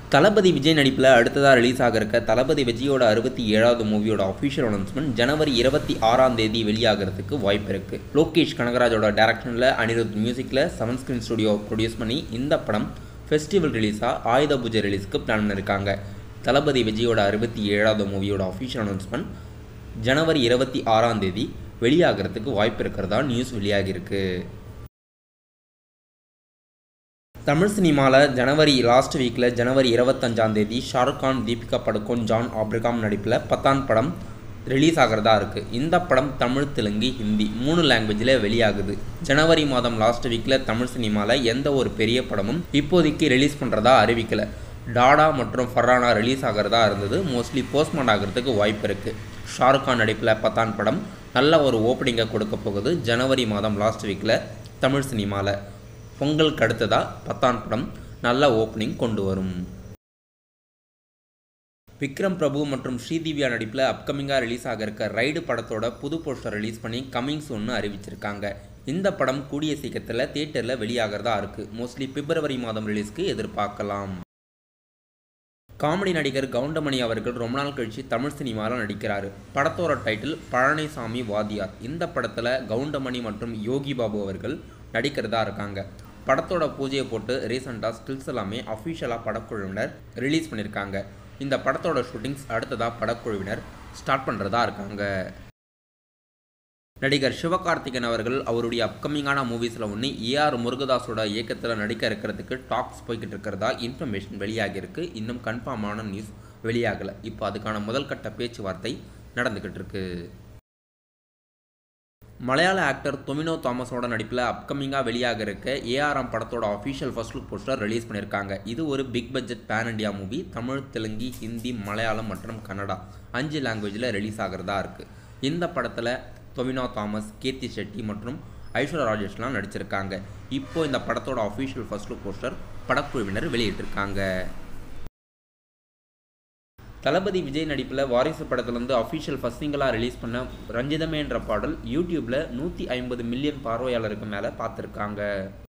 தளபதி விஜய் நடிப்பில் அடுத்ததாக ரிலீஸ் ஆக இருக்க தளபதி விஜயோட அறுபத்தி ஏழாவது மூவியோட அஃபிஷியல் அனௌன்ஸ்மெண்ட் ஜனவரி இருபத்தி ஆறாம் தேதி வெளியாகிறதுக்கு வாய்ப்பு இருக்குது லோகேஷ் கனகராஜோட டேரக்ஷனில் அனிருத் மியூசிக்கில் செவன் ஸ்கிரீன் ஸ்டுடியோ ப்ரொடியூஸ் பண்ணி இந்த படம் ஃபெஸ்டிவல் ரிலீஸாக ஆயுத பூஜை ரிலீஸ்க்கு பிளான் பண்ணியிருக்காங்க தளபதி விஜயோட அறுபத்தி ஏழாவது மூவியோட அஃபிஷியல் அனௌன்ஸ்மெண்ட் ஜனவரி இருபத்தி ஆறாம் தேதி வெளியாகிறதுக்கு வாய்ப்பு இருக்கிறதா நியூஸ் வெளியாகியிருக்கு தமிழ் சினிமாவில் ஜனவரி லாஸ்ட் வீக்கில் ஜனவரி இருபத்தஞ்சாம் தேதி ஷாருக் கான் தீபிகா படுகோன் ஜான் ஆப்ரிகாம் நடிப்பில் பத்தான் படம் ரிலீஸ் ஆகிறதா இருக்குது இந்த படம் தமிழ் தெலுங்கு ஹிந்தி மூணு லாங்குவேஜில் வெளியாகுது ஜனவரி மாதம் லாஸ்ட் வீக்கில் தமிழ் சினிமாவில் எந்த ஒரு பெரிய படமும் இப்போதைக்கு ரிலீஸ் பண்ணுறதா அறிவிக்கலை டாடா மற்றும் ஃபர்ரானா ரிலீஸ் ஆகிறதா இருந்தது மோஸ்ட்லி போஸ்ட்மார்ட் ஆகிறதுக்கு வாய்ப்பு இருக்குது ஷாருக் கான் நடிப்பில் பத்தான் படம் நல்ல ஒரு ஓப்பனிங்கை கொடுக்க போகுது ஜனவரி மாதம் லாஸ்ட் வீக்கில் தமிழ் சினிமாவில் பொங்கலுக்கு அடுத்ததாக பத்தான் படம் நல்ல ஓப்பனிங் கொண்டு வரும் விக்ரம் பிரபு மற்றும் ஸ்ரீதிவ்யா நடிப்பில் அப்கமிங்காக ரிலீஸ் ஆக இருக்க ரைடு படத்தோட புது போஸ்டர் ரிலீஸ் பண்ணி கமிங் சூன்னு அறிவிச்சிருக்காங்க இந்த படம் கூடிய சீக்கிரத்தில் தியேட்டரில் வெளியாகிறதா இருக்குது மோஸ்ட்லி பிப்ரவரி மாதம் ரிலீஸ்க்கு எதிர்பார்க்கலாம் காமெடி நடிகர் கவுண்டமணி அவர்கள் ரொம்ப நாள் கழித்து தமிழ் சினிமாவில் நடிக்கிறாரு படத்தோட டைட்டில் பழனிசாமி வாதியார் இந்த படத்தில் கவுண்டமணி மற்றும் யோகி பாபு அவர்கள் நடிக்கிறதா இருக்காங்க படத்தோட பூஜையை போட்டு ரீசெண்டாக ஸ்டில்ஸ் எல்லாமே அஃபிஷியலாக படக்குழுவினர் ரிலீஸ் பண்ணியிருக்காங்க இந்த படத்தோட ஷூட்டிங்ஸ் அடுத்ததாக படக்குழுவினர் ஸ்டார்ட் பண்ணுறதா இருக்காங்க நடிகர் சிவகார்த்திகேயன் அவர்கள் அவருடைய அப்கமிங்கான மூவிஸில் ஒன்று ஏஆர் முருகதாஸோட இயக்கத்தில் நடிக்க இருக்கிறதுக்கு டாக்ஸ் போய்கிட்டு இருக்கிறதா இன்ஃபர்மேஷன் வெளியாகியிருக்கு இன்னும் கன்ஃபார்மான நியூஸ் வெளியாகலை இப்போ அதுக்கான முதல் கட்ட பேச்சுவார்த்தை நடந்துக்கிட்டு இருக்கு மலையாள ஆக்டர் தொமினோ தாமஸோட நடிப்பில் அப்கமிங்காக வெளியாக இருக்க ஏஆர்எம் படத்தோட official first look poster release பண்ணியிருக்காங்க இது ஒரு big budget pan India movie Tamil Telugu Hindi Malayalam மற்றும் கன்னடா அஞ்சு லாங்குவேஜில் ரிலீஸ் ஆகிறதா இருக்குது இந்த படத்தில் தொமினோ தாமஸ் கீர்த்தி ஷெட்டி மற்றும் ஐஸ்வர்யா ராஜேஷ்லாம் நடிச்சிருக்காங்க இப்போ இந்த படத்தோட அஃபிஷியல் ஃபர்ஸ்ட் லுக் போஸ்டர் படக்குழுவினர் வெளியிட்டிருக்காங்க தளபதி விஜய் நடிப்பில் வாரிசு படத்துலேருந்து அஃபிஷியல் ஃபஸ்ட் சிங்கிளாக ரிலீஸ் பண்ண ரஞ்சிதமே என்ற பாடல் யூடியூப்பில் நூற்றி ஐம்பது மில்லியன் பார்வையாளருக்கு மேலே பார்த்துருக்காங்க